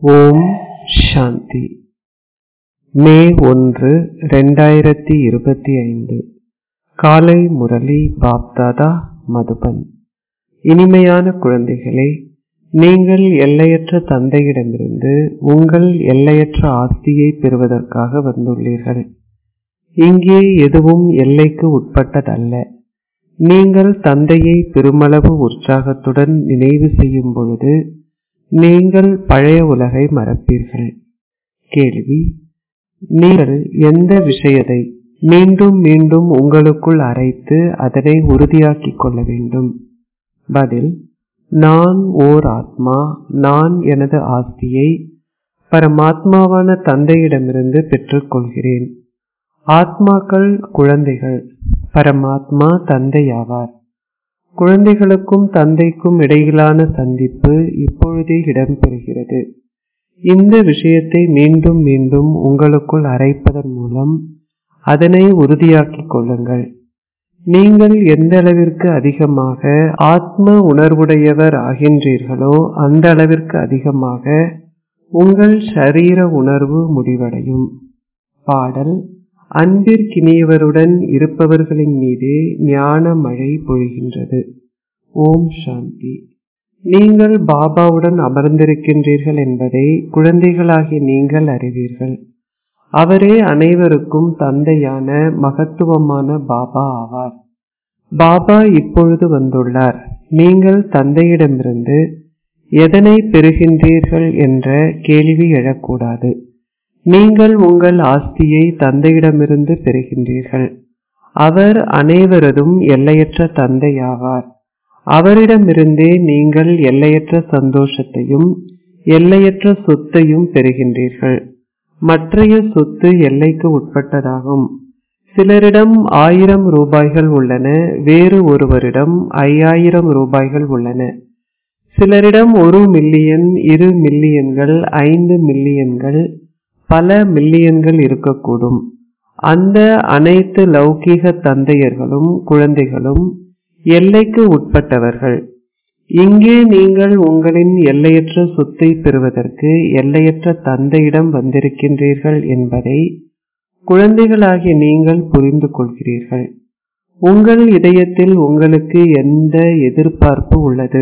ஓம் சாந்தி மே ஒன்று ரெண்டாயிரத்தி இருபத்தி ஐந்து காலை முரளி பாப்தாதா மதுபன் இனிமையான குழந்தைகளே நீங்கள் எல்லையற்ற தந்தையிடமிருந்து உங்கள் எல்லையற்ற ஆஸ்தியை பெறுவதற்காக வந்துள்ளீர்கள் இங்கே எதுவும் எல்லைக்கு உட்பட்டதல்ல நீங்கள் தந்தையை பெருமளவு உற்சாகத்துடன் நினைவு செய்யும் பொழுது நீங்கள் பழைய உலகை மறப்பீர்கள் கேள்வி நீங்கள் எந்த விஷயத்தை மீண்டும் மீண்டும் உங்களுக்குள் அரைத்து அதனை உறுதியாக்கிக் கொள்ள வேண்டும் பதில் நான் ஓர் ஆத்மா நான் எனது ஆஸ்தியை பரமாத்மாவான தந்தையிடமிருந்து பெற்றுக்கொள்கிறேன் ஆத்மாக்கள் குழந்தைகள் பரமாத்மா தந்தையாவார் குழந்தைகளுக்கும் தந்தைக்கும் இடையிலான சந்திப்பு இப்பொழுதே இடம்பெறுகிறது இந்த விஷயத்தை மீண்டும் மீண்டும் உங்களுக்குள் அரைப்பதன் மூலம் அதனை உறுதியாக்கிக் கொள்ளுங்கள் நீங்கள் எந்த அளவிற்கு அதிகமாக ஆத்ம உணர்வுடையவர் ஆகின்றீர்களோ அந்த அளவிற்கு அதிகமாக உங்கள் ஷரீர உணர்வு முடிவடையும் பாடல் அன்பிற்கினியவருடன் இருப்பவர்களின் மீதே ஞான மழை பொழிகின்றது ஓம் சாந்தி நீங்கள் பாபாவுடன் அமர்ந்திருக்கின்றீர்கள் என்பதை குழந்தைகளாகிய நீங்கள் அறிவீர்கள் அவரே அனைவருக்கும் தந்தையான மகத்துவமான பாபா ஆவார் பாபா இப்பொழுது வந்துள்ளார் நீங்கள் தந்தையிடமிருந்து எதனை பெறுகின்றீர்கள் என்ற கேள்வி எழக்கூடாது நீங்கள் உங்கள் ஆஸ்தியை தந்தையிடமிருந்து பெறுகின்றீர்கள் அவர் அனைவரதும் எல்லையற்ற தந்தையாவார் அவரிடமிருந்தே நீங்கள் எல்லையற்ற சந்தோஷத்தையும் எல்லையற்ற சொத்தையும் பெறுகின்றீர்கள் மற்றைய சொத்து எல்லைக்கு உட்பட்டதாகும் சிலரிடம் ஆயிரம் ரூபாய்கள் உள்ளன வேறு ஒருவரிடம் ஐயாயிரம் ரூபாய்கள் உள்ளன சிலரிடம் ஒரு மில்லியன் இரு மில்லியன்கள் ஐந்து மில்லியன்கள் பல மில்லியன்கள் இருக்கக்கூடும் அந்த அனைத்து லௌகீக தந்தையர்களும் குழந்தைகளும் எல்லைக்கு உட்பட்டவர்கள் இங்கே நீங்கள் உங்களின் எல்லையற்ற சொத்தை பெறுவதற்கு எல்லையற்ற தந்தையிடம் வந்திருக்கின்றீர்கள் என்பதை குழந்தைகளாகிய நீங்கள் புரிந்து கொள்கிறீர்கள் உங்கள் இதயத்தில் உங்களுக்கு எந்த எதிர்பார்ப்பு உள்ளது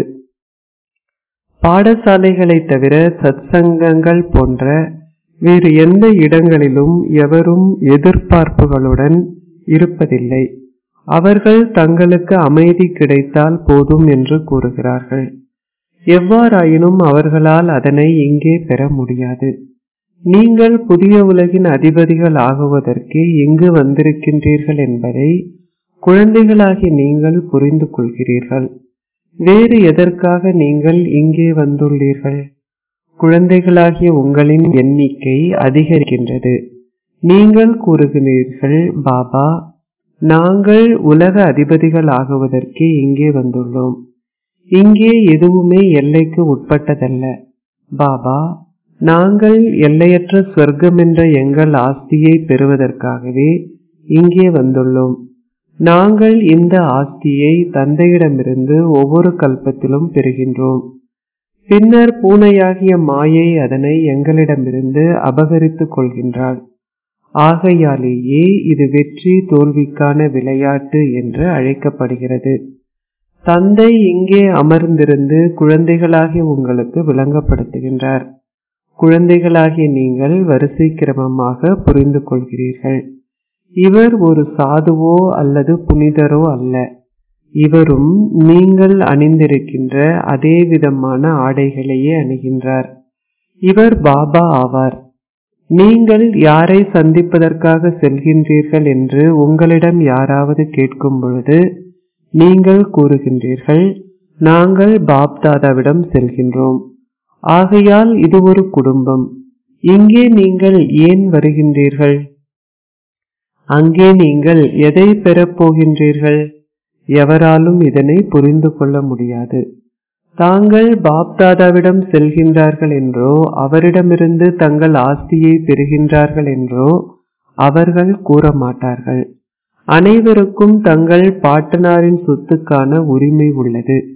பாடசாலைகளை தவிர சத்சங்கங்கள் போன்ற வேறு எந்த இடங்களிலும் எவரும் எதிர்பார்ப்புகளுடன் இருப்பதில்லை அவர்கள் தங்களுக்கு அமைதி கிடைத்தால் போதும் என்று கூறுகிறார்கள் எவ்வாறாயினும் அவர்களால் அதனை இங்கே பெற முடியாது நீங்கள் புதிய உலகின் அதிபதிகள் ஆகுவதற்கு எங்கு வந்திருக்கின்றீர்கள் என்பதை குழந்தைகளாகி நீங்கள் புரிந்து கொள்கிறீர்கள் வேறு எதற்காக நீங்கள் இங்கே வந்துள்ளீர்கள் குழந்தைகளாகிய உங்களின் எண்ணிக்கை அதிகரிக்கின்றது நீங்கள் கூறுகிறீர்கள் பாபா நாங்கள் உலக அதிபதிகள் ஆகுவதற்கு இங்கே வந்துள்ளோம் இங்கே எதுவுமே எல்லைக்கு உட்பட்டதல்ல பாபா நாங்கள் எல்லையற்ற சொர்க்கம் என்ற எங்கள் ஆஸ்தியை பெறுவதற்காகவே இங்கே வந்துள்ளோம் நாங்கள் இந்த ஆஸ்தியை தந்தையிடமிருந்து ஒவ்வொரு கல்பத்திலும் பெறுகின்றோம் பின்னர் பூனையாகிய மாயை அதனை எங்களிடமிருந்து அபகரித்துக் கொள்கின்றாள் ஆகையாலேயே இது வெற்றி தோல்விக்கான விளையாட்டு என்று அழைக்கப்படுகிறது தந்தை இங்கே அமர்ந்திருந்து குழந்தைகளாகிய உங்களுக்கு விளங்கப்படுத்துகின்றார் குழந்தைகளாகிய நீங்கள் வரிசை கிரமமாக புரிந்து கொள்கிறீர்கள் இவர் ஒரு சாதுவோ அல்லது புனிதரோ அல்ல இவரும் நீங்கள் அணிந்திருக்கின்ற அதே விதமான ஆடைகளையே அணிகின்றார் இவர் பாபா ஆவார் நீங்கள் யாரை சந்திப்பதற்காக செல்கின்றீர்கள் என்று உங்களிடம் யாராவது கேட்கும் பொழுது நீங்கள் கூறுகின்றீர்கள் நாங்கள் பாப்தாதாவிடம் செல்கின்றோம் ஆகையால் இது ஒரு குடும்பம் இங்கே நீங்கள் ஏன் வருகின்றீர்கள் அங்கே நீங்கள் எதை பெறப் போகின்றீர்கள் எவராலும் இதனை புரிந்து கொள்ள முடியாது தாங்கள் பாப்தாதாவிடம் செல்கின்றார்கள் என்றோ அவரிடமிருந்து தங்கள் ஆஸ்தியை பெறுகின்றார்கள் என்றோ அவர்கள் கூற மாட்டார்கள் அனைவருக்கும் தங்கள் பாட்டனாரின் சொத்துக்கான உரிமை உள்ளது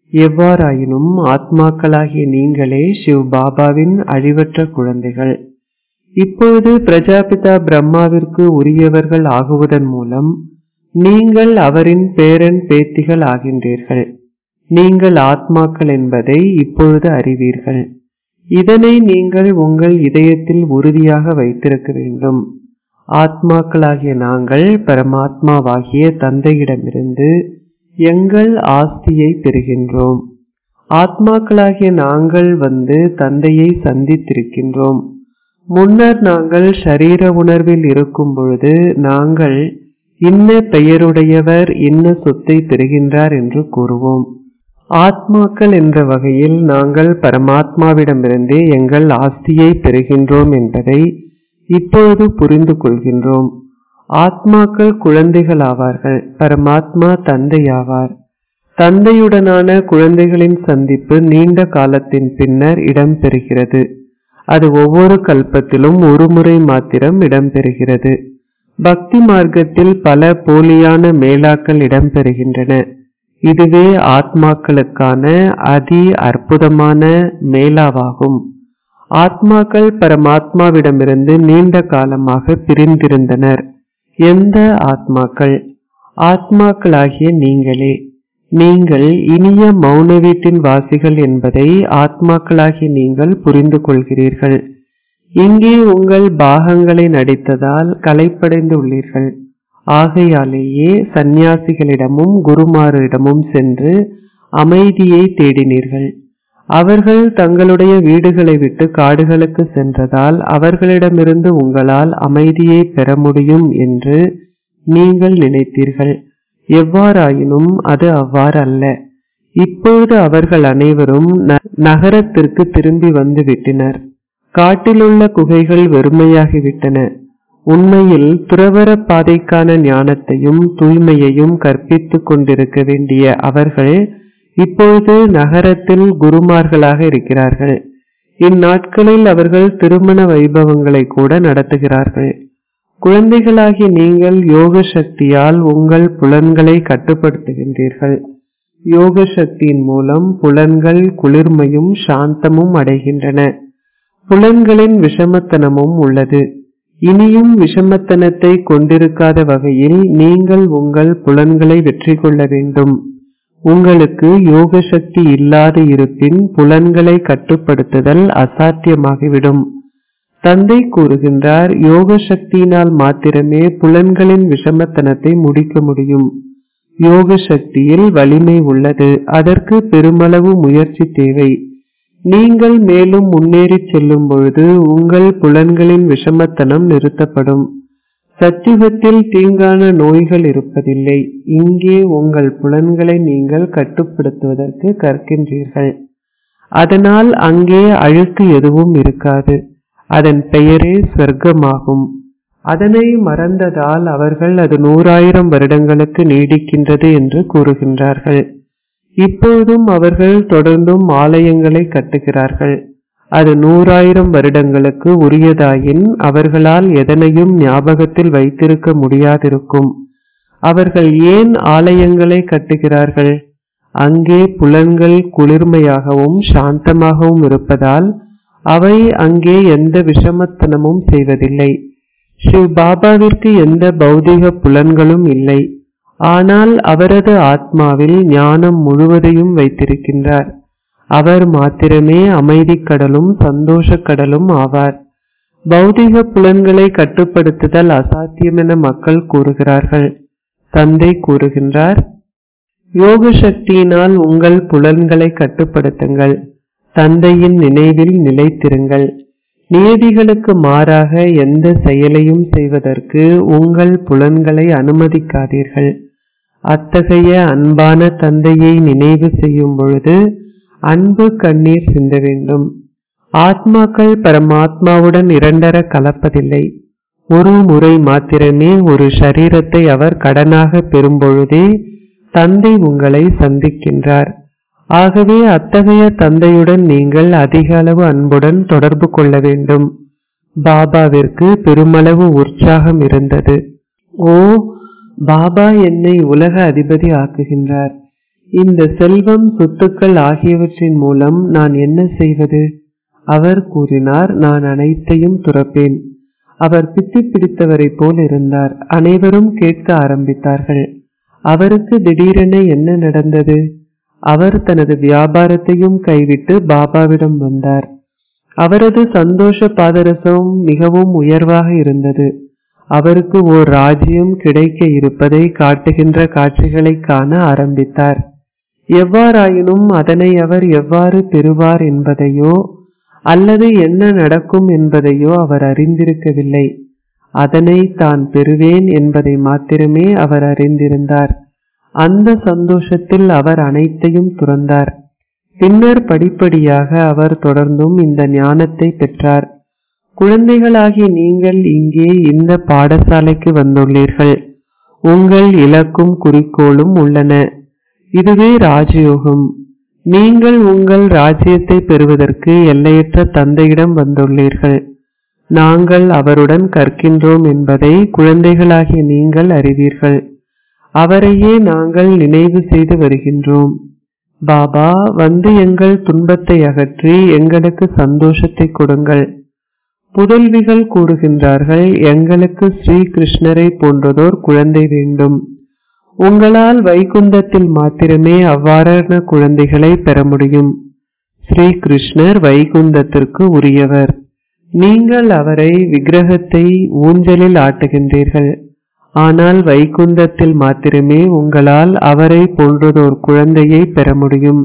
எவ்வாறாயினும் ஆத்மாக்களாகிய நீங்களே சிவ் பாபாவின் அழிவற்ற குழந்தைகள் இப்பொழுது பிரஜாபிதா பிரம்மாவிற்கு உரியவர்கள் ஆகுவதன் மூலம் நீங்கள் அவரின் பேரன் பேத்திகள் ஆகின்றீர்கள் நீங்கள் ஆத்மாக்கள் என்பதை இப்பொழுது அறிவீர்கள் இதனை நீங்கள் உங்கள் இதயத்தில் உறுதியாக வைத்திருக்க வேண்டும் ஆத்மாக்களாகிய நாங்கள் பரமாத்மாவாகிய தந்தையிடமிருந்து எங்கள் ஆஸ்தியை பெறுகின்றோம் ஆத்மாக்களாகிய நாங்கள் வந்து தந்தையை சந்தித்திருக்கின்றோம் முன்னர் நாங்கள் ஷரீர உணர்வில் இருக்கும் பொழுது நாங்கள் இன்ன பெயருடையவர் இன்ன சொத்தை பெறுகின்றார் என்று கூறுவோம் ஆத்மாக்கள் என்ற வகையில் நாங்கள் பரமாத்மாவிடமிருந்தே எங்கள் ஆஸ்தியை பெறுகின்றோம் என்பதை இப்பொழுது புரிந்து கொள்கின்றோம் ஆத்மாக்கள் குழந்தைகள் ஆவார்கள் பரமாத்மா தந்தையாவார் தந்தையுடனான குழந்தைகளின் சந்திப்பு நீண்ட காலத்தின் பின்னர் இடம்பெறுகிறது அது ஒவ்வொரு கல்பத்திலும் ஒரு முறை மாத்திரம் இடம்பெறுகிறது பக்தி மார்க்கத்தில் பல போலியான மேலாக்கள் இடம்பெறுகின்றன இதுவே ஆத்மாக்களுக்கான அதி அற்புதமான மேலாவாகும் ஆத்மாக்கள் பரமாத்மாவிடமிருந்து நீண்ட காலமாக பிரிந்திருந்தனர் எந்த ஆத்மாக்கள் ஆத்மாக்களாகிய நீங்களே நீங்கள் இனிய மௌன வீட்டின் வாசிகள் என்பதை ஆத்மாக்களாகிய நீங்கள் புரிந்து கொள்கிறீர்கள் இங்கே உங்கள் பாகங்களை நடித்ததால் கலைப்படைந்து உள்ளீர்கள் ஆகையாலேயே சந்நியாசிகளிடமும் குருமாரிடமும் சென்று அமைதியை தேடினீர்கள் அவர்கள் தங்களுடைய வீடுகளை விட்டு காடுகளுக்கு சென்றதால் அவர்களிடமிருந்து உங்களால் அமைதியை பெற முடியும் என்று நீங்கள் நினைத்தீர்கள் எவ்வாறாயினும் அது அவ்வாறு அல்ல இப்பொழுது அவர்கள் அனைவரும் நகரத்திற்கு திரும்பி வந்து விட்டனர் காட்டிலுள்ள குகைகள் வெறுமையாகிவிட்டன உண்மையில் துறவர பாதைக்கான ஞானத்தையும் தூய்மையையும் கற்பித்துக் கொண்டிருக்க வேண்டிய அவர்கள் இப்பொழுது நகரத்தில் குருமார்களாக இருக்கிறார்கள் இந்நாட்களில் அவர்கள் திருமண வைபவங்களை கூட நடத்துகிறார்கள் குழந்தைகளாகிய நீங்கள் யோக சக்தியால் உங்கள் புலன்களை கட்டுப்படுத்துகின்றீர்கள் யோக சக்தியின் மூலம் புலன்கள் குளிர்மையும் சாந்தமும் அடைகின்றன புலன்களின் விஷமத்தனமும் உள்ளது இனியும் விஷமத்தனத்தை கொண்டிருக்காத வகையில் நீங்கள் உங்கள் புலன்களை வெற்றி கொள்ள வேண்டும் உங்களுக்கு யோக சக்தி இல்லாது இருப்பின் புலன்களை கட்டுப்படுத்துதல் அசாத்தியமாகிவிடும் தந்தை கூறுகின்றார் யோக சக்தியினால் மாத்திரமே புலன்களின் விஷமத்தனத்தை முடிக்க முடியும் யோக சக்தியில் வலிமை உள்ளது அதற்கு பெருமளவு முயற்சி தேவை நீங்கள் மேலும் முன்னேறி செல்லும் பொழுது உங்கள் புலன்களின் விஷமத்தனம் நிறுத்தப்படும் சத்தியுகத்தில் தீங்கான நோய்கள் இருப்பதில்லை இங்கே உங்கள் புலன்களை நீங்கள் கட்டுப்படுத்துவதற்கு கற்கின்றீர்கள் அதனால் அங்கே அழுக்கு எதுவும் இருக்காது அதன் பெயரே சொர்க்கமாகும் அதனை மறந்ததால் அவர்கள் அது நூறாயிரம் வருடங்களுக்கு நீடிக்கின்றது என்று கூறுகின்றார்கள் இப்போதும் அவர்கள் தொடர்ந்தும் ஆலயங்களை கட்டுகிறார்கள் அது நூறாயிரம் வருடங்களுக்கு உரியதாயின் அவர்களால் எதனையும் ஞாபகத்தில் வைத்திருக்க முடியாதிருக்கும் அவர்கள் ஏன் ஆலயங்களை கட்டுகிறார்கள் அங்கே புலன்கள் குளிர்மையாகவும் சாந்தமாகவும் இருப்பதால் அவை அங்கே எந்த விஷமத்தனமும் செய்வதில்லை சிவ் பாபாவிற்கு எந்த பௌதிக புலன்களும் இல்லை ஆனால் அவரது ஆத்மாவில் ஞானம் முழுவதையும் வைத்திருக்கின்றார் அவர் மாத்திரமே அமைதி கடலும் சந்தோஷ கடலும் ஆவார் பௌதிக புலன்களை கட்டுப்படுத்துதல் அசாத்தியம் என மக்கள் கூறுகிறார்கள் தந்தை கூறுகின்றார் யோக சக்தியினால் உங்கள் புலன்களை கட்டுப்படுத்துங்கள் தந்தையின் நினைவில் நிலைத்திருங்கள் நியதிகளுக்கு மாறாக எந்த செயலையும் செய்வதற்கு உங்கள் புலன்களை அனுமதிக்காதீர்கள் அத்தகைய அன்பான தந்தையை நினைவு செய்யும் பொழுது அன்பு கண்ணீர் சிந்த வேண்டும் ஆத்மாக்கள் பரமாத்மாவுடன் இரண்டர கலப்பதில்லை ஒரு முறை மாத்திரமே ஒரு சரீரத்தை அவர் கடனாக பெறும்பொழுதே தந்தை உங்களை சந்திக்கின்றார் ஆகவே அத்தகைய தந்தையுடன் நீங்கள் அதிக அளவு அன்புடன் தொடர்பு கொள்ள வேண்டும் பாபாவிற்கு பெருமளவு உற்சாகம் இருந்தது ஓ பாபா என்னை உலக அதிபதி ஆக்குகின்றார் இந்த செல்வம் சொத்துக்கள் ஆகியவற்றின் மூலம் நான் என்ன செய்வது அவர் கூறினார் நான் அனைத்தையும் துறப்பேன் அவர் பித்து பிடித்தவரை போல் இருந்தார் அனைவரும் கேட்க ஆரம்பித்தார்கள் அவருக்கு திடீரென என்ன நடந்தது அவர் தனது வியாபாரத்தையும் கைவிட்டு பாபாவிடம் வந்தார் அவரது சந்தோஷ பாதரசம் மிகவும் உயர்வாக இருந்தது அவருக்கு ஓர் ராஜ்யம் கிடைக்க இருப்பதை காட்டுகின்ற காட்சிகளை காண ஆரம்பித்தார் எவ்வாறாயினும் அதனை அவர் எவ்வாறு பெறுவார் என்பதையோ அல்லது என்ன நடக்கும் என்பதையோ அவர் அறிந்திருக்கவில்லை அதனை தான் பெறுவேன் என்பதை மாத்திரமே அவர் அறிந்திருந்தார் அந்த சந்தோஷத்தில் அவர் அனைத்தையும் துறந்தார் பின்னர் படிப்படியாக அவர் தொடர்ந்தும் இந்த ஞானத்தை பெற்றார் குழந்தைகளாகி நீங்கள் இங்கே இந்த பாடசாலைக்கு வந்துள்ளீர்கள் உங்கள் இலக்கும் குறிக்கோளும் உள்ளன இதுவே ராஜயோகம் நீங்கள் உங்கள் ராஜ்யத்தை பெறுவதற்கு எல்லையற்ற தந்தையிடம் வந்துள்ளீர்கள் நாங்கள் அவருடன் கற்கின்றோம் என்பதை குழந்தைகளாகிய நீங்கள் அறிவீர்கள் அவரையே நாங்கள் நினைவு செய்து வருகின்றோம் பாபா வந்து எங்கள் துன்பத்தை அகற்றி எங்களுக்கு சந்தோஷத்தை கொடுங்கள் புதல்விகள் கூறுகின்றார்கள் எங்களுக்கு ஸ்ரீ கிருஷ்ணரை போன்றதோர் குழந்தை வேண்டும் உங்களால் வைகுந்தத்தில் மாத்திரமே அவ்வாறான குழந்தைகளை பெற முடியும் ஸ்ரீ கிருஷ்ணர் வைகுந்தத்திற்கு உரியவர் நீங்கள் அவரை விக்கிரகத்தை ஊஞ்சலில் ஆட்டுகின்றீர்கள் ஆனால் வைகுந்தத்தில் மாத்திரமே உங்களால் அவரை போன்றதோர் குழந்தையை பெற முடியும்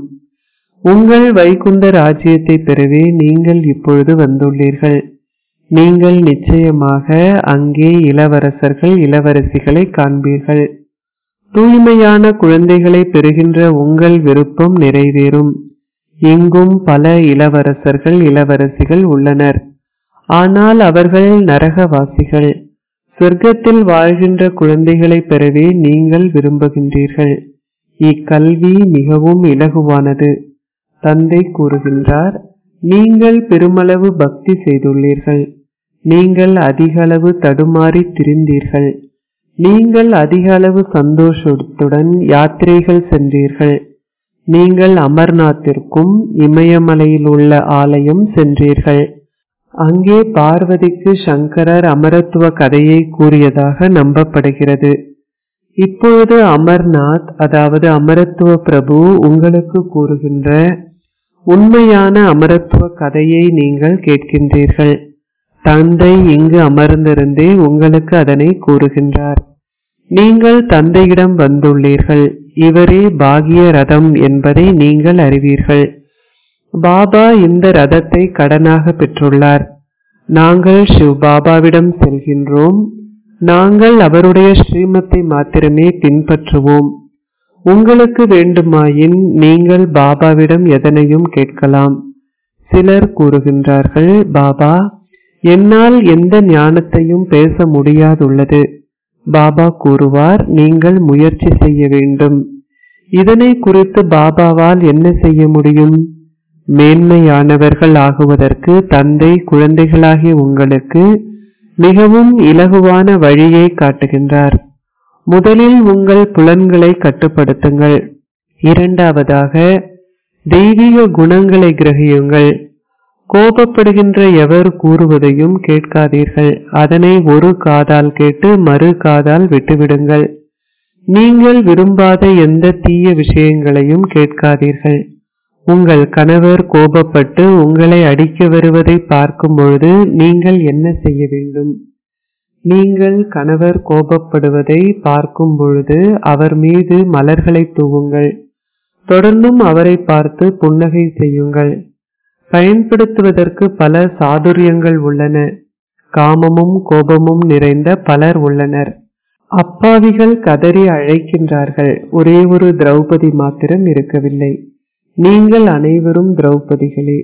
உங்கள் வைகுந்த ராஜ்யத்தை பெறவே நீங்கள் இப்பொழுது வந்துள்ளீர்கள் நீங்கள் நிச்சயமாக அங்கே இளவரசர்கள் இளவரசிகளை காண்பீர்கள் தூய்மையான குழந்தைகளை பெறுகின்ற உங்கள் விருப்பம் நிறைவேறும் எங்கும் பல இளவரசர்கள் இளவரசிகள் உள்ளனர் ஆனால் அவர்கள் நரகவாசிகள் சொர்க்கத்தில் வாழ்கின்ற குழந்தைகளை பெறவே நீங்கள் விரும்புகின்றீர்கள் இக்கல்வி மிகவும் இலகுவானது தந்தை கூறுகின்றார் நீங்கள் பெருமளவு பக்தி செய்துள்ளீர்கள் நீங்கள் அதிக அளவு தடுமாறி திரிந்தீர்கள் நீங்கள் அதிக அளவு சந்தோஷத்துடன் யாத்திரைகள் சென்றீர்கள் நீங்கள் அமர்நாத்திற்கும் இமயமலையில் உள்ள ஆலயம் சென்றீர்கள் அங்கே பார்வதிக்கு சங்கரர் அமரத்துவ கதையை கூறியதாக நம்பப்படுகிறது இப்பொழுது அமர்நாத் அதாவது அமரத்துவ பிரபு உங்களுக்கு கூறுகின்ற உண்மையான அமரத்துவ கதையை நீங்கள் கேட்கின்றீர்கள் தந்தை இங்கு அமர்ந்திருந்தே உங்களுக்கு அதனை கூறுகின்றார் நீங்கள் தந்தையிடம் வந்துள்ளீர்கள் இவரே பாகிய ரதம் என்பதை நீங்கள் அறிவீர்கள் பாபா இந்த ரதத்தை கடனாக பெற்றுள்ளார் நாங்கள் சிவ் பாபாவிடம் செல்கின்றோம் நாங்கள் அவருடைய ஸ்ரீமத்தை மாத்திரமே பின்பற்றுவோம் உங்களுக்கு வேண்டுமாயின் நீங்கள் பாபாவிடம் எதனையும் கேட்கலாம் சிலர் கூறுகின்றார்கள் பாபா என்னால் எந்த ஞானத்தையும் பேச முடியாதுள்ளது பாபா கூறுவார் நீங்கள் முயற்சி செய்ய வேண்டும் இதனை குறித்து பாபாவால் என்ன செய்ய முடியும் மேன்மையானவர்கள் ஆகுவதற்கு தந்தை குழந்தைகளாகிய உங்களுக்கு மிகவும் இலகுவான வழியை காட்டுகின்றார் முதலில் உங்கள் புலன்களை கட்டுப்படுத்துங்கள் இரண்டாவதாக தெய்வீக குணங்களை கிரகியுங்கள் கோபப்படுகின்ற எவர் கூறுவதையும் கேட்காதீர்கள் அதனை ஒரு காதால் கேட்டு மறு காதால் விட்டுவிடுங்கள் நீங்கள் விரும்பாத எந்த தீய விஷயங்களையும் கேட்காதீர்கள் உங்கள் கணவர் கோபப்பட்டு உங்களை அடிக்க வருவதை பார்க்கும் பொழுது நீங்கள் என்ன செய்ய வேண்டும் நீங்கள் கணவர் கோபப்படுவதை பார்க்கும் பொழுது அவர் மீது மலர்களை தூவுங்கள் தொடர்ந்தும் அவரை பார்த்து புன்னகை செய்யுங்கள் பயன்படுத்துவதற்கு பல சாதுரியங்கள் உள்ளன காமமும் கோபமும் நிறைந்த பலர் உள்ளனர் அப்பாவிகள் கதறி அழைக்கின்றார்கள் ஒரே ஒரு திரௌபதி மாத்திரம் இருக்கவில்லை நீங்கள் அனைவரும் திரௌபதிகளே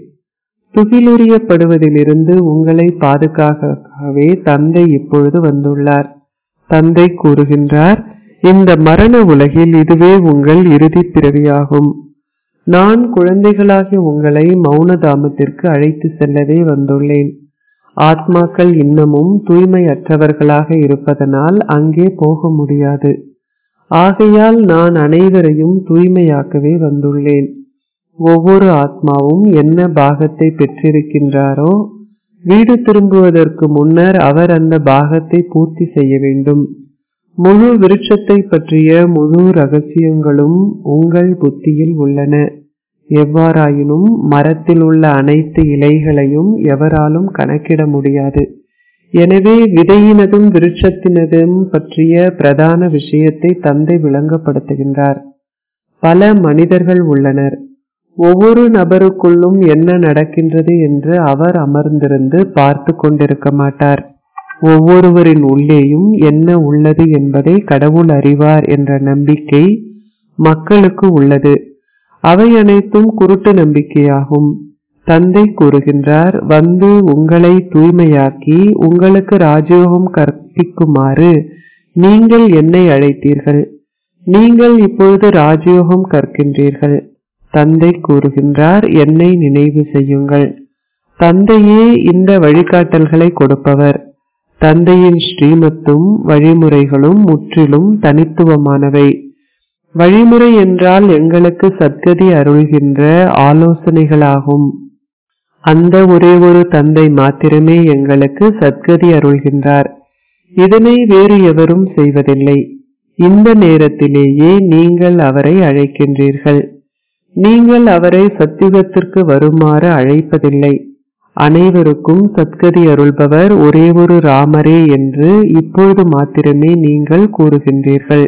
துகிலுரியப்படுவதிலிருந்து உங்களை பாதுகாக்கவே தந்தை இப்பொழுது வந்துள்ளார் தந்தை கூறுகின்றார் இந்த மரண உலகில் இதுவே உங்கள் இறுதி பிறவியாகும் நான் குழந்தைகளாகிய உங்களை மௌனதாமத்திற்கு அழைத்து செல்லவே வந்துள்ளேன் ஆத்மாக்கள் இன்னமும் தூய்மையற்றவர்களாக இருப்பதனால் அங்கே போக முடியாது ஆகையால் நான் அனைவரையும் தூய்மையாக்கவே வந்துள்ளேன் ஒவ்வொரு ஆத்மாவும் என்ன பாகத்தை பெற்றிருக்கின்றாரோ வீடு திரும்புவதற்கு முன்னர் அவர் அந்த பாகத்தை பூர்த்தி செய்ய வேண்டும் முழு விருட்சத்தை பற்றிய முழு ரகசியங்களும் உங்கள் புத்தியில் உள்ளன எவ்வாறாயினும் மரத்தில் உள்ள அனைத்து இலைகளையும் எவராலும் கணக்கிட முடியாது எனவே விதையினதும் விருட்சத்தினதும் பற்றிய பிரதான விஷயத்தை தந்தை விளங்கப்படுத்துகின்றார் பல மனிதர்கள் உள்ளனர் ஒவ்வொரு நபருக்குள்ளும் என்ன நடக்கின்றது என்று அவர் அமர்ந்திருந்து பார்த்து கொண்டிருக்க மாட்டார் ஒவ்வொருவரின் உள்ளேயும் என்ன உள்ளது என்பதை கடவுள் அறிவார் என்ற நம்பிக்கை மக்களுக்கு உள்ளது அவை அனைத்தும் குருட்டு நம்பிக்கையாகும் தந்தை கூறுகின்றார் வந்து உங்களை தூய்மையாக்கி உங்களுக்கு ராஜயோகம் கற்பிக்குமாறு நீங்கள் என்னை அழைத்தீர்கள் நீங்கள் இப்பொழுது ராஜயோகம் கற்கின்றீர்கள் தந்தை கூறுகின்றார் என்னை நினைவு செய்யுங்கள் தந்தையே இந்த வழிகாட்டல்களை கொடுப்பவர் தந்தையின் ஸ்ரீமத்தும் வழிமுறைகளும் முற்றிலும் தனித்துவமானவை வழிமுறை என்றால் எங்களுக்கு சத்கதி அருள்கின்ற ஆலோசனைகளாகும் அந்த ஒரே ஒரு தந்தை மாத்திரமே எங்களுக்கு சத்கதி அருள்கின்றார் இதனை வேறு எவரும் செய்வதில்லை இந்த நேரத்திலேயே நீங்கள் அவரை அழைக்கின்றீர்கள் நீங்கள் அவரை சத்தியுகத்திற்கு வருமாறு அழைப்பதில்லை அனைவருக்கும் சத்கதி அருள்பவர் ஒரே ஒரு ராமரே என்று இப்பொழுது மாத்திரமே நீங்கள் கூறுகின்றீர்கள்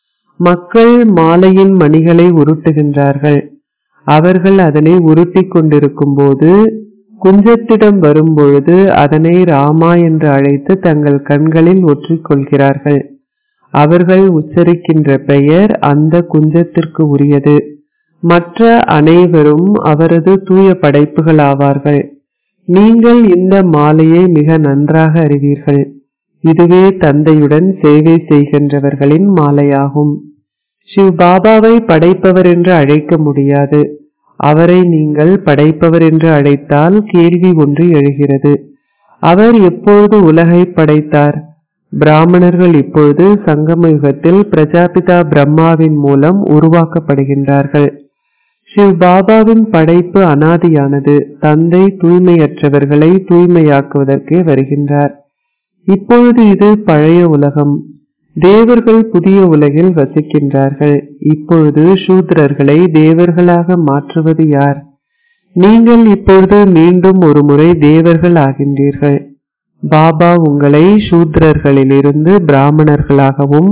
மக்கள் மாலையின் மணிகளை உருட்டுகின்றார்கள் அவர்கள் அதனை உருட்டிக் கொண்டிருக்கும் போது குஞ்சத்திடம் வரும்பொழுது அதனை ராமா என்று அழைத்து தங்கள் கண்களில் ஒற்றிக்கொள்கிறார்கள் அவர்கள் உச்சரிக்கின்ற பெயர் அந்த குஞ்சத்திற்கு உரியது மற்ற அனைவரும் அவரது தூய படைப்புகள் ஆவார்கள் நீங்கள் இந்த மாலையை மிக நன்றாக அறிவீர்கள் இதுவே தந்தையுடன் சேவை செய்கின்றவர்களின் மாலையாகும் சிவ் பாபாவை படைப்பவர் என்று அழைக்க முடியாது அவரை நீங்கள் படைப்பவர் என்று அழைத்தால் கேள்வி ஒன்று எழுகிறது அவர் எப்பொழுது உலகை படைத்தார் பிராமணர்கள் இப்பொழுது சங்கம யுகத்தில் பிரஜாபிதா பிரம்மாவின் மூலம் உருவாக்கப்படுகின்றார்கள் சிவ் பாபாவின் படைப்பு அனாதியானது தந்தை தூய்மையற்றவர்களை தூய்மையாக்குவதற்கே வருகின்றார் இப்பொழுது இது பழைய உலகம் தேவர்கள் புதிய உலகில் வசிக்கின்றார்கள் இப்பொழுது சூத்ரர்களை தேவர்களாக மாற்றுவது யார் நீங்கள் இப்பொழுது மீண்டும் ஒரு முறை தேவர்கள் ஆகின்றீர்கள் பாபா உங்களை சூத்ரர்களிலிருந்து பிராமணர்களாகவும்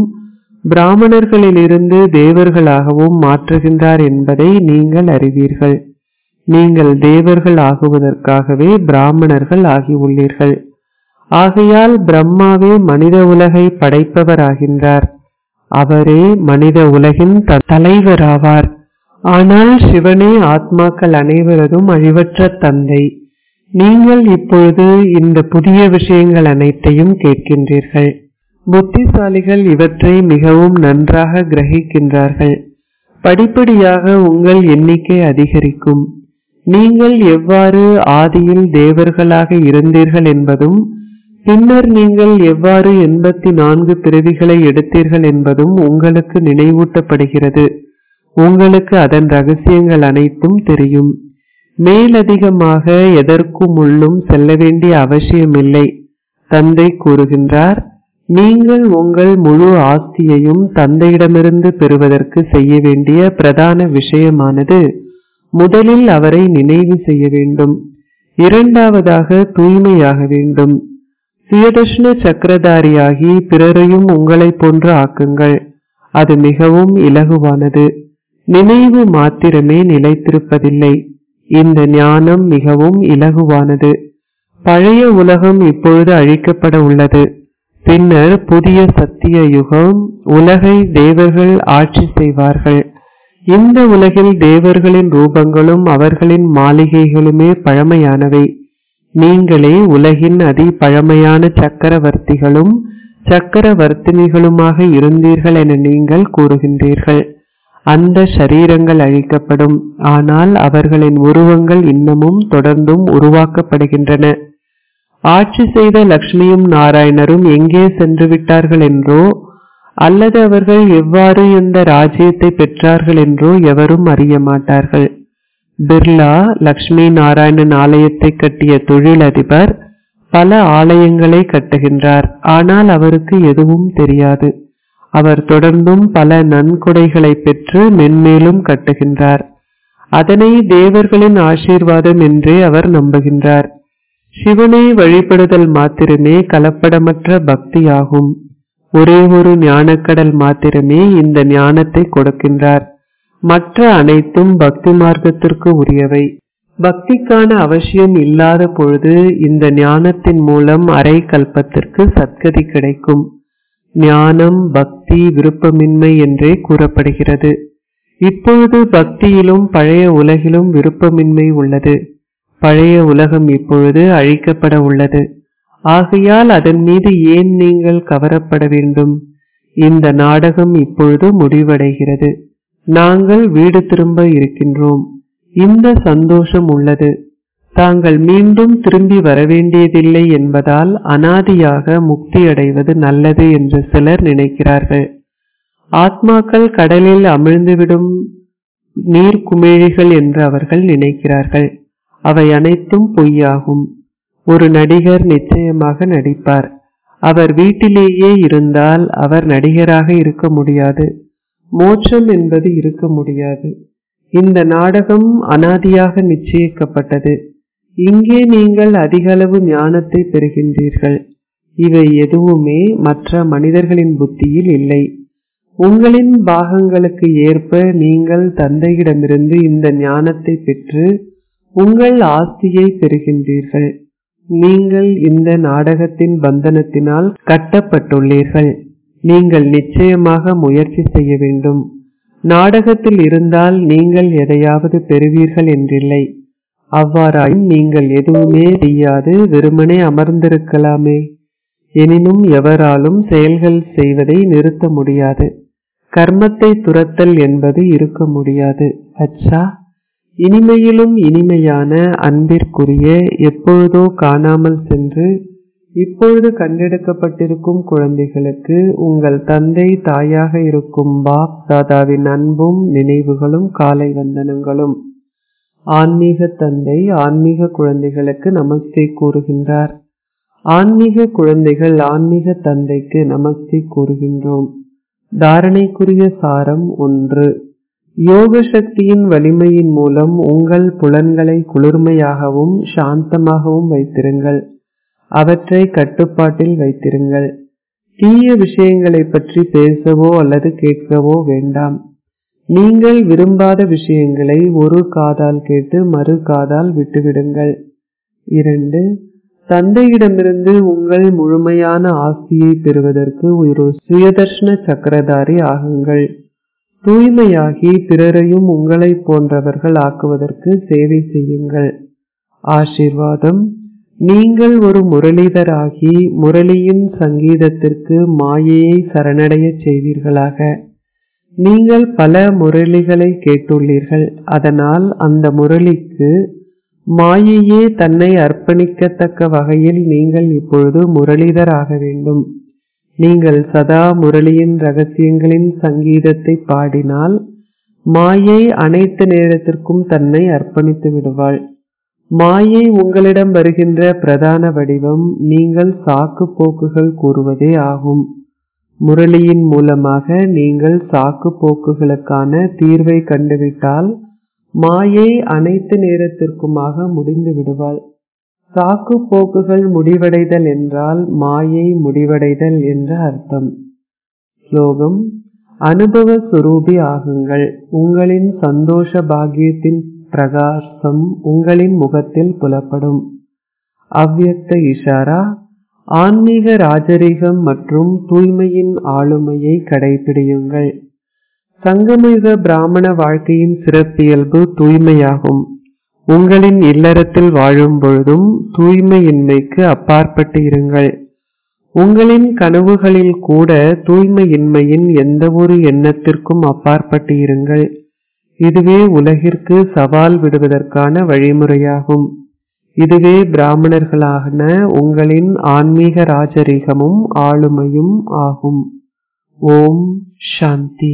பிராமணர்களிலிருந்து தேவர்களாகவும் மாற்றுகின்றார் என்பதை நீங்கள் அறிவீர்கள் நீங்கள் தேவர்கள் ஆகுவதற்காகவே பிராமணர்கள் ஆகியுள்ளீர்கள் ஆகையால் பிரம்மாவே மனித உலகை படைப்பவராகின்றார் அவரே மனித உலகின் தலைவராவார் ஆனால் சிவனே ஆத்மாக்கள் அனைவரதும் அழிவற்ற தந்தை நீங்கள் இப்பொழுது இந்த புதிய விஷயங்கள் அனைத்தையும் கேட்கின்றீர்கள் புத்திசாலிகள் இவற்றை மிகவும் நன்றாக கிரகிக்கின்றார்கள் படிப்படியாக உங்கள் எண்ணிக்கை அதிகரிக்கும் நீங்கள் எவ்வாறு ஆதியில் தேவர்களாக இருந்தீர்கள் என்பதும் பின்னர் நீங்கள் எவ்வாறு எண்பத்தி நான்கு பிறவிகளை எடுத்தீர்கள் என்பதும் உங்களுக்கு நினைவூட்டப்படுகிறது உங்களுக்கு அதன் ரகசியங்கள் அனைத்தும் தெரியும் மேலதிகமாக எதற்கும் உள்ளும் செல்ல வேண்டிய அவசியமில்லை தந்தை கூறுகின்றார் நீங்கள் உங்கள் முழு ஆஸ்தியையும் தந்தையிடமிருந்து பெறுவதற்கு செய்ய வேண்டிய பிரதான விஷயமானது முதலில் அவரை நினைவு செய்ய வேண்டும் இரண்டாவதாக தூய்மையாக வேண்டும் சுயதர்ஷன சக்கரதாரியாகி பிறரையும் உங்களைப் போன்று ஆக்குங்கள் அது மிகவும் இலகுவானது நினைவு மாத்திரமே நிலைத்திருப்பதில்லை இந்த ஞானம் மிகவும் இலகுவானது பழைய உலகம் இப்பொழுது அழிக்கப்பட உள்ளது பின்னர் புதிய சத்திய யுகம் உலகை தேவர்கள் ஆட்சி செய்வார்கள் இந்த உலகில் தேவர்களின் ரூபங்களும் அவர்களின் மாளிகைகளுமே பழமையானவை நீங்களே உலகின் அதி பழமையான சக்கரவர்த்திகளும் சக்கரவர்த்தினிகளுமாக இருந்தீர்கள் என நீங்கள் கூறுகின்றீர்கள் அந்த ஷரீரங்கள் அழிக்கப்படும் ஆனால் அவர்களின் உருவங்கள் இன்னமும் தொடர்ந்தும் உருவாக்கப்படுகின்றன ஆட்சி செய்த லக்ஷ்மியும் நாராயணரும் எங்கே சென்று விட்டார்கள் என்றோ அல்லது அவர்கள் எவ்வாறு இந்த ராஜ்யத்தை பெற்றார்கள் என்றோ எவரும் அறிய மாட்டார்கள் பிர்லா லக்ஷ்மி நாராயணன் ஆலயத்தை கட்டிய தொழிலதிபர் பல ஆலயங்களை கட்டுகின்றார் ஆனால் அவருக்கு எதுவும் தெரியாது அவர் தொடர்ந்தும் பல நன்கொடைகளை பெற்று மென்மேலும் கட்டுகின்றார் அதனை தேவர்களின் ஆசீர்வாதம் என்றே அவர் நம்புகின்றார் சிவனை வழிபடுதல் மாத்திரமே கலப்படமற்ற பக்தியாகும் ஒரே ஒரு ஞானக்கடல் மாத்திரமே இந்த ஞானத்தை கொடுக்கின்றார் மற்ற அனைத்தும் பக்தி மார்க்கத்திற்கு உரியவை பக்திக்கான அவசியம் இல்லாத பொழுது இந்த ஞானத்தின் மூலம் அரை கல்பத்திற்கு சத்கதி கிடைக்கும் ஞானம் பக்தி விருப்பமின்மை என்றே கூறப்படுகிறது இப்பொழுது பக்தியிலும் பழைய உலகிலும் விருப்பமின்மை உள்ளது பழைய உலகம் இப்பொழுது அழிக்கப்பட உள்ளது ஆகையால் அதன் மீது ஏன் நீங்கள் கவரப்பட வேண்டும் இந்த நாடகம் இப்பொழுது முடிவடைகிறது நாங்கள் வீடு திரும்ப இருக்கின்றோம் இந்த சந்தோஷம் உள்ளது தாங்கள் மீண்டும் திரும்பி வரவேண்டியதில்லை என்பதால் அனாதியாக முக்தி அடைவது நல்லது என்று சிலர் நினைக்கிறார்கள் ஆத்மாக்கள் கடலில் அமிழ்ந்துவிடும் நீர்க்குமிழிகள் என்று அவர்கள் நினைக்கிறார்கள் அவை அனைத்தும் பொய்யாகும் ஒரு நடிகர் நிச்சயமாக நடிப்பார் அவர் வீட்டிலேயே இருந்தால் அவர் நடிகராக இருக்க முடியாது மோட்சம் என்பது இருக்க முடியாது இந்த நாடகம் அனாதியாக நிச்சயிக்கப்பட்டது இங்கே நீங்கள் அதிகளவு ஞானத்தை பெறுகின்றீர்கள் இவை எதுவுமே மற்ற மனிதர்களின் புத்தியில் இல்லை உங்களின் பாகங்களுக்கு ஏற்ப நீங்கள் தந்தையிடமிருந்து இந்த ஞானத்தை பெற்று உங்கள் ஆஸ்தியை பெறுகின்றீர்கள் நீங்கள் இந்த நாடகத்தின் பந்தனத்தினால் கட்டப்பட்டுள்ளீர்கள் நீங்கள் நிச்சயமாக முயற்சி செய்ய வேண்டும் நாடகத்தில் இருந்தால் நீங்கள் எதையாவது பெறுவீர்கள் என்றில்லை அவ்வாறாயும் நீங்கள் எதுவுமே செய்யாது வெறுமனே அமர்ந்திருக்கலாமே எனினும் எவராலும் செயல்கள் செய்வதை நிறுத்த முடியாது கர்மத்தை துரத்தல் என்பது இருக்க முடியாது அச்சா இனிமையிலும் இனிமையான அன்பிற்குரிய எப்பொழுதோ காணாமல் சென்று இப்பொழுது கண்டெடுக்கப்பட்டிருக்கும் குழந்தைகளுக்கு உங்கள் தந்தை தாயாக இருக்கும் பாப் தாதாவின் அன்பும் நினைவுகளும் காலை வந்தனங்களும் ஆன்மீக தந்தை ஆன்மீக குழந்தைகளுக்கு நமஸ்தே கூறுகின்றார் ஆன்மீக குழந்தைகள் ஆன்மீக தந்தைக்கு நமஸ்தே கூறுகின்றோம் தாரணைக்குரிய சாரம் ஒன்று யோக சக்தியின் வலிமையின் மூலம் உங்கள் புலன்களை குளிர்மையாகவும் சாந்தமாகவும் வைத்திருங்கள் அவற்றை கட்டுப்பாட்டில் வைத்திருங்கள் தீய விஷயங்களை பற்றி பேசவோ அல்லது கேட்கவோ வேண்டாம் நீங்கள் விரும்பாத விஷயங்களை ஒரு காதால் கேட்டு மறு காதால் விட்டுவிடுங்கள் இரண்டு தந்தையிடமிருந்து உங்கள் முழுமையான ஆஸ்தியை பெறுவதற்கு ஒரு சுயதர்ஷன சக்கரதாரி ஆகுங்கள் தூய்மையாகி பிறரையும் உங்களை போன்றவர்கள் ஆக்குவதற்கு சேவை செய்யுங்கள் ஆசீர்வாதம் நீங்கள் ஒரு முரளிதராகி முரளியின் சங்கீதத்திற்கு மாயையை சரணடைய செய்வீர்களாக நீங்கள் பல முரளிகளை கேட்டுள்ளீர்கள் அதனால் அந்த முரளிக்கு மாயையே தன்னை அர்ப்பணிக்கத்தக்க வகையில் நீங்கள் இப்பொழுது முரளிதராக வேண்டும் நீங்கள் சதா முரளியின் ரகசியங்களின் சங்கீதத்தை பாடினால் மாயை அனைத்து நேரத்திற்கும் தன்னை அர்ப்பணித்து விடுவாள் மாயை உங்களிடம் வருகின்ற பிரதான வடிவம் நீங்கள் சாக்கு போக்குகள் கூறுவதே ஆகும் முரளியின் மூலமாக நீங்கள் சாக்கு போக்குகளுக்கான தீர்வை கண்டுவிட்டால் மாயை அனைத்து நேரத்திற்குமாக முடிந்து விடுவாள் சாக்கு போக்குகள் முடிவடைதல் என்றால் மாயை முடிவடைதல் என்ற அர்த்தம் ஸ்லோகம் அனுபவ சுரூபி ஆகுங்கள் உங்களின் சந்தோஷ பாக்கியத்தின் பிரகாசம் உங்களின் முகத்தில் புலப்படும் அவ்வியக்த இஷாரா ஆன்மீக ராஜரீகம் மற்றும் தூய்மையின் ஆளுமையை கடைபிடியுங்கள் சங்கமிக பிராமண வாழ்க்கையின் சிறப்பியல்பு தூய்மையாகும் உங்களின் இல்லறத்தில் வாழும் பொழுதும் தூய்மையின்மைக்கு அப்பாற்பட்டு இருங்கள் உங்களின் கனவுகளில் கூட தூய்மையின்மையின் எந்த ஒரு எண்ணத்திற்கும் அப்பாற்பட்டு இருங்கள் இதுவே உலகிற்கு சவால் விடுவதற்கான வழிமுறையாகும் இதுவே பிராமணர்களான உங்களின் ஆன்மீக ராஜரீகமும் ஆளுமையும் ஆகும் ஓம் சாந்தி